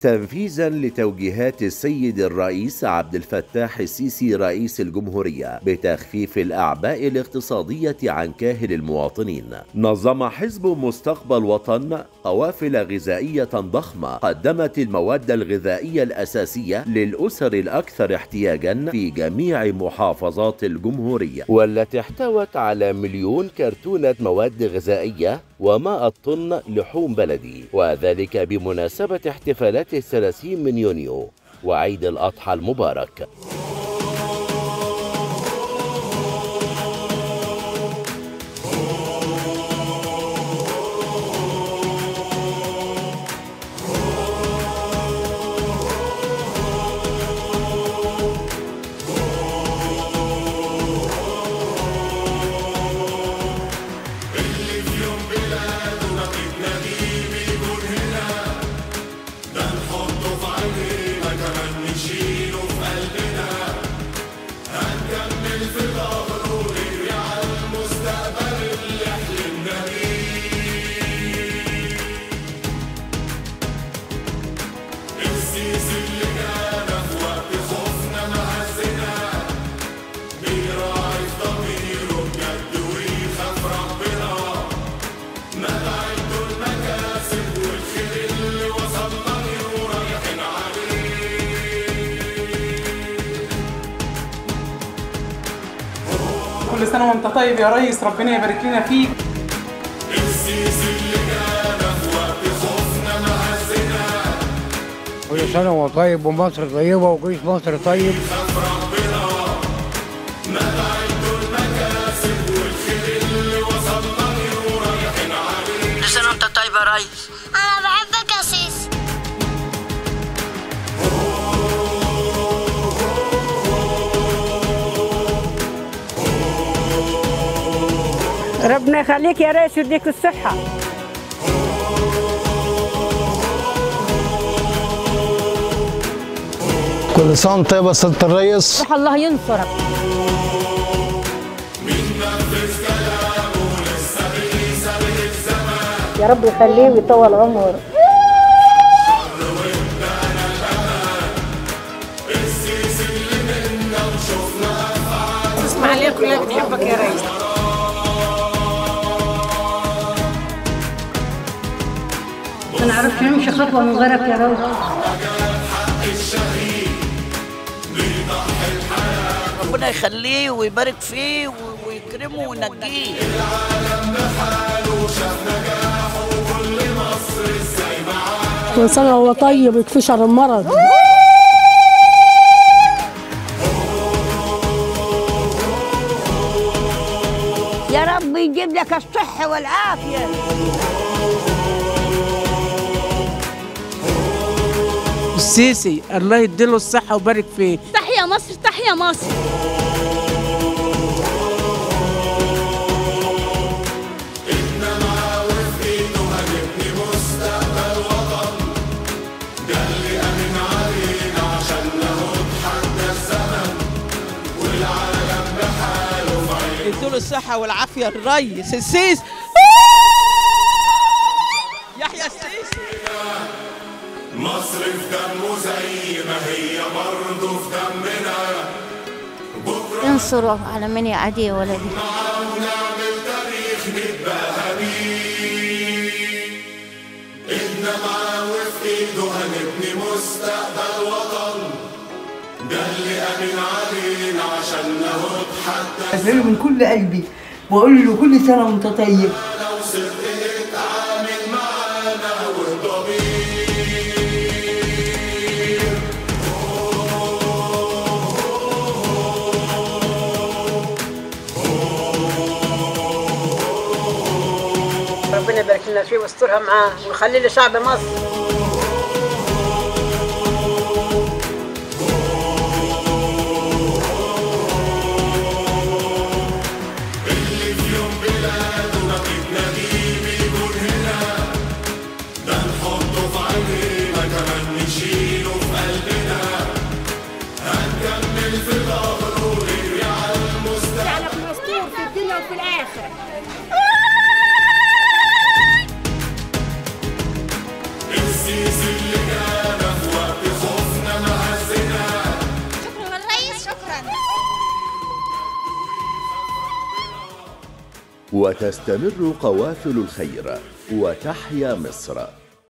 تنفيذا لتوجيهات السيد الرئيس عبد الفتاح السيسي رئيس الجمهورية بتخفيف الأعباء الاقتصادية عن كاهل المواطنين نظم حزب مستقبل وطن قوافل غذائية ضخمة قدمت المواد الغذائية الأساسية للأسر الأكثر احتياجا في جميع محافظات الجمهورية والتي احتوت على مليون كرتونة مواد غذائية ومائة طن لحوم بلدي وذلك بمناسبة احتفالات الثلاثين من يونيو وعيد الأضحى المبارك كل سنه وانت طيب يا ريس ربنا يبارك لنا فيك كل سنة وهو طيب ومصر طيبة وجيش مصر طيب كل سنة وانت طيب يا ريس انا بحبك يا سيسي ربنا يخليك يا ريس يديك الصحة كل سنة وانت طيب يا سيادة الريس روح الله ينصرك يا رب يخليه ويطول عمره اسماعيليه كلها بتحبك يا ريس ما نعرفش نمشي خطوة من غيرك يا رب ربنا يخليه ويبارك فيه و- ويكرمه وينجيه كل سنة وهو طيب يكفي شر المرض يا رب يجيب لك الصحة والعافية السيسي الله يديله الصحه ويبارك فيه تحيا مصر تحيا مصر يديله الصحه والعافيه الريس السيسي يحيى السيسي مصر في دمه زي ما هي برضه في دمنا انصروا على من يعادي يا ولدي ونعمل تاريخ نتباهى بيه ايدنا معاه وفي ايده هنبني مستقبل وطن ده اللي امين علينا عشان نهض حتى أسأله من كل قلبي وأقول له كل سنة وأنت طيب لو صدقت اتعامل معانا وضمير ربنا يبارك لنا فيه ويسترها معاه ويخلي لشعب مصر اللي في يوم بلاده نقيب نجيب يكون هنا ده نحطه في عينينا كمان نشيله في قلبنا هنكمل في ظهره ونجري على المستقبل مستور في الدنيا وفي الآخرة السيسي اللي كان وتستمر قوافل الخير وتحيا مصر